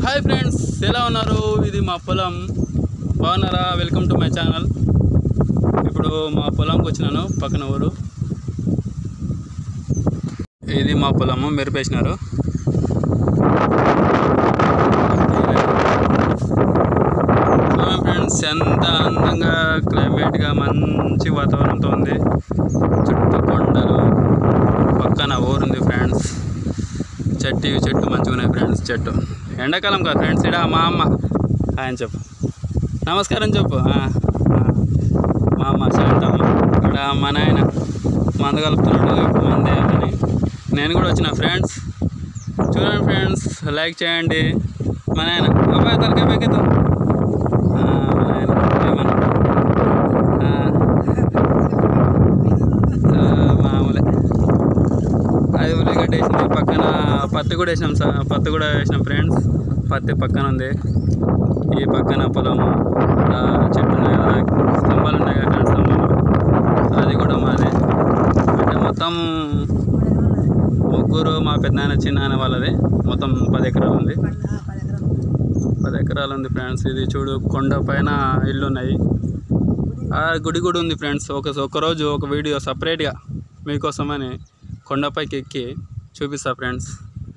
Hi friends ఎలా ఉన్నారు ఇది మా పొలం బాగున్నారా వెల్కమ్ టు మై ఛానల్ ఇప్పుడు మా పొలంకి వచ్చినాను పక్కన ఊరు ఇది మా పొలము మెరిపేసినారు చూడండి ఫ్రెండ్స్ ఎంత అందంగా క్లైమేట్గా మంచి వాతావరణంతో ఉంది చుట్టూ కొండలు పక్కన ఊరుంది ఫ్రెండ్స్ చెట్టు చెట్టు మంచిగా ఉన్నాయి ఫ్రెండ్స్ చెట్టు ఎండాకాలం కాదు ఫ్రెండ్స్ ఇక్కడ మా అమ్మ ఆయన చెప్పు నమస్కారం చెప్పు ఆ, ఆ. మా అమ్మ శాంతమ్మ ఇక్కడ మా నాయన మంద కలుపుతున్నాడు ఇప్పుడు మందే అని నేను కూడా వచ్చిన ఫ్రెండ్స్ చూడండి ఫ్రెండ్స్ లైక్ చేయండి మా నాయన అబ్బాయి తలకాయ పెక్కుతూ మా నాయన ఏమన్నా ఆ. ఆ, మామూలే అది ఉల్లిగడ్డ వేసింది పక్కన పత్తి కూడా వేసినాం సార్ పత్తి కూడా వేసినాం ఫ్రెండ్స్ పత్తి పక్కన ఉంది ఈ పక్కన పొలము ఆ చెట్టు ఉన్నాయి కదా స్తంభాలు ఉన్నాయి కదా కరెంట్ స్తంభాలు అది కూడా మాదే అంటే మొత్తం ముగ్గురు మా పెద్దనాన్న చిన్నాన్న వాళ్ళది మొత్తం పది ఎకరాలు ఉంది పది ఎకరాలు ఉంది ఫ్రెండ్స్ ఇది చూడు కొండ పైన ఇల్లు ఉన్నాయి ఆ గుడి కూడా ఉంది ఫ్రెండ్స్ ఒక ఒకరోజు ఒక వీడియో సపరేట్గా మీకోసమని కొండపైకి ఎక్కి చూపిస్తా ఫ్రెండ్స్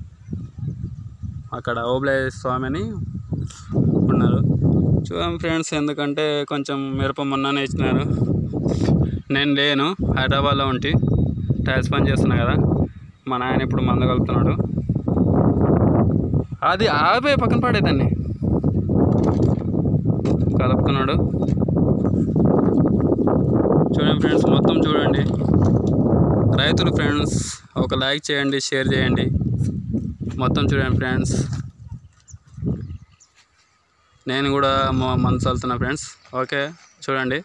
అక్కడ ఓబ్లే స్వామి అని ఉన్నారు చూడండి ఫ్రెండ్స్ ఎందుకంటే కొంచెం మిరప మొన్ననే ఇచ్చినారు నేను లేను హైదరాబాద్లో ఉంటి టైల్స్ పని చేస్తున్నా కదా మా నాయన ఇప్పుడు మంద కలుపుతున్నాడు అది ఆపే పక్కన పడేదాన్ని కలుపుతున్నాడు చూడండి ఫ్రెండ్స్ మొత్తం చూడండి రైతులు ఫ్రెండ్స్ ఒక లైక్ చేయండి షేర్ చేయండి మొత్తం చూడండి ఫ్రెండ్స్ నేను కూడా మ- మనసు వెళ్తున్నా ఫ్రెండ్స్ ఓకే చూడండి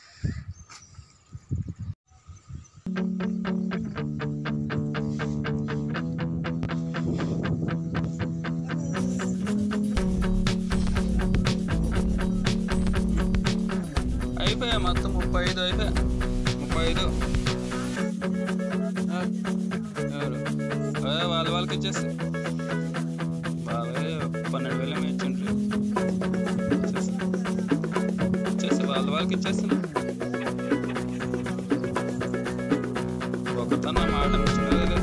అయిపోయా మొత్తం ముప్పై ఐదు అయిపోయా ముప్పై ఐదు ఆ, ఎవరు అదే వాళ్ళ వాళ్ళకి ఇచ్చేసి వాళ్ళే పన్నెండు వేలు ఏమో ఇచ్చిండ్రు ఇచ్చేసి ఇచ్చేసి వాళ్ళ వాళ్ళకి ఇచ్చేస్తున్నా ఒకతన మాట నచ్చలేదు లేదు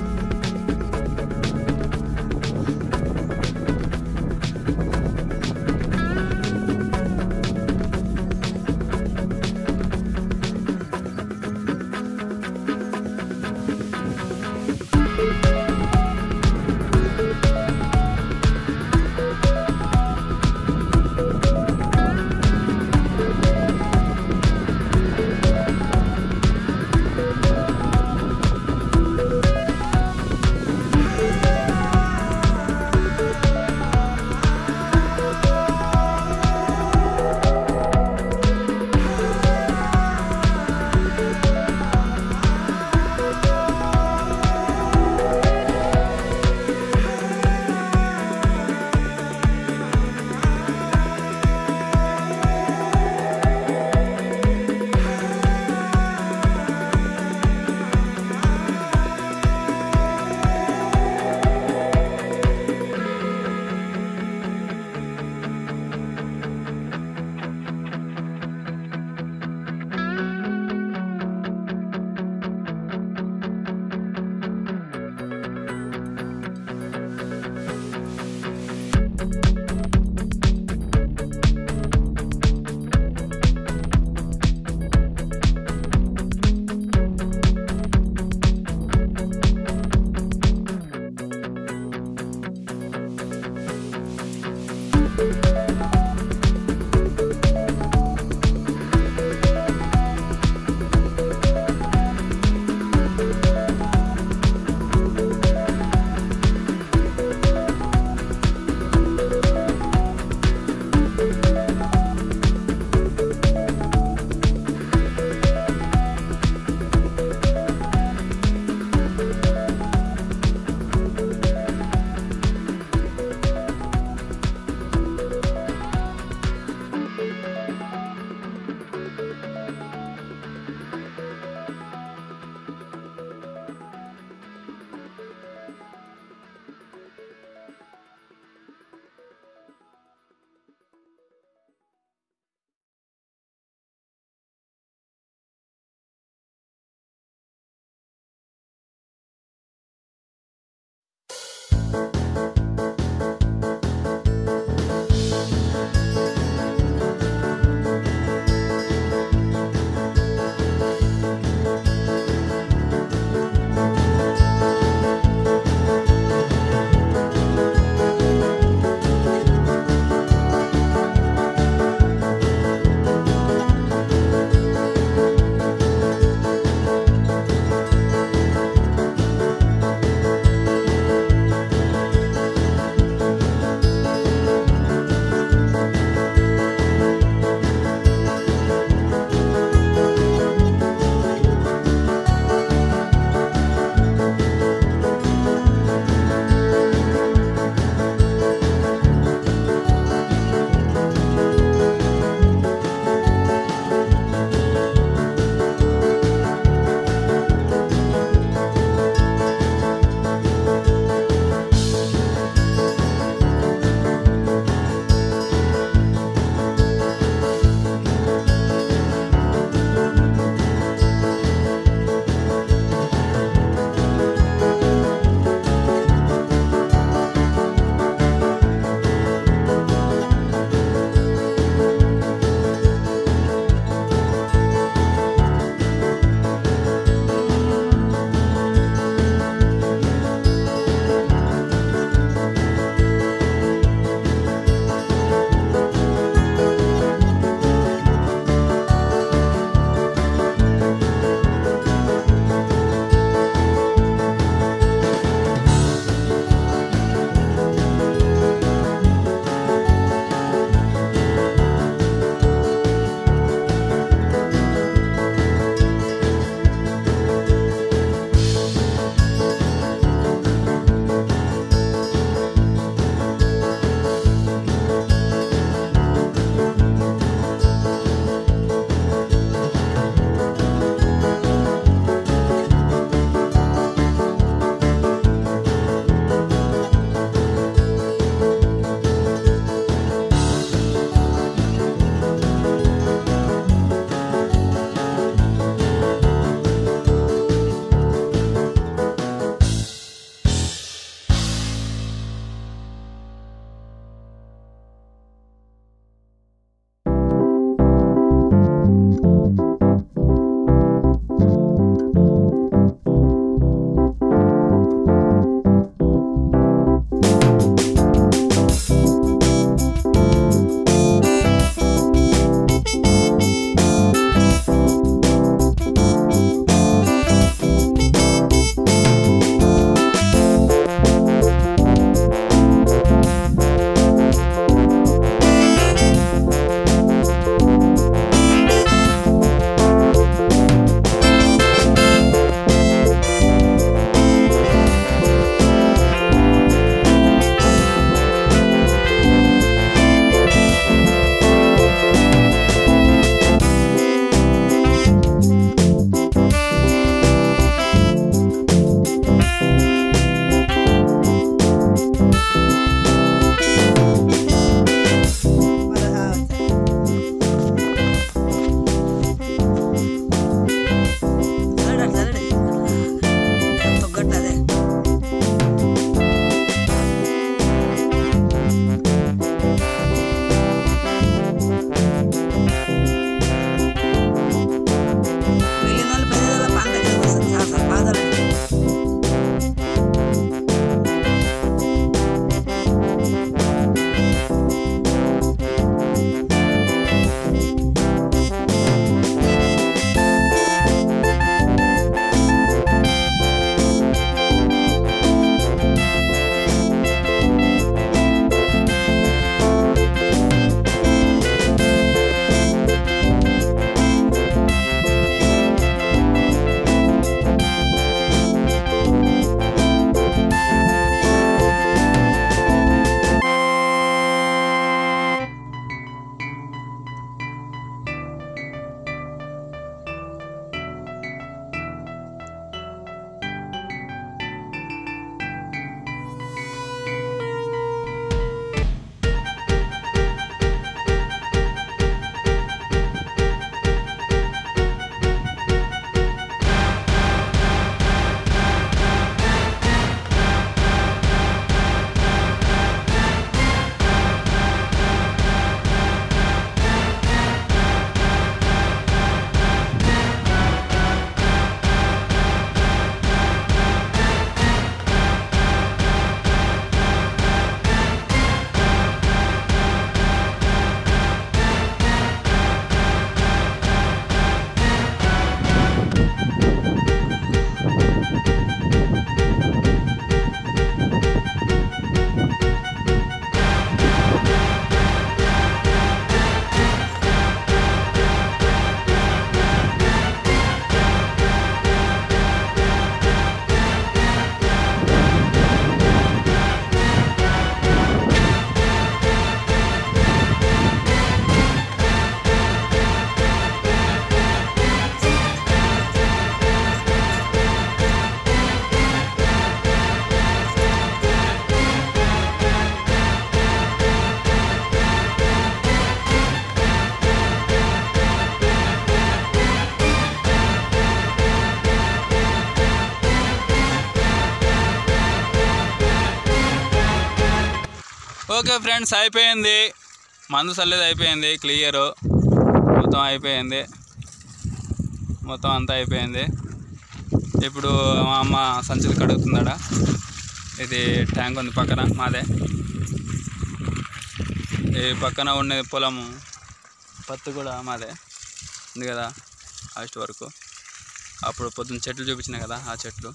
ఓకే ఫ్రెండ్స్ అయిపోయింది మందు చల్లేది అయిపోయింది క్లియర్ మొత్తం అయిపోయింది మొత్తం అంతా అయిపోయింది ఇప్పుడు మా అమ్మ సంచులు కడుగుతుందాడ ఇది ట్యాంక్ ఉంది పక్కన మాదే ఈ పక్కన ఉన్న పొలము పత్తి కూడా మాదే ఉంది కదా లాస్ట్ వరకు అప్పుడు పొద్దున్న చెట్లు చూపించిన కదా ఆ చెట్లు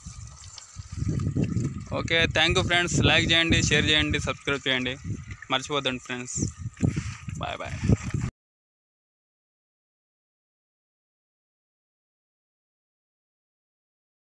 okay thank you friends like చేయండి షేర్ చేయండి సబ్స్క్రైబ్ చేయండి మర్చిపోద్దండి ఫ్రెండ్స్ బాయ్ బాయ్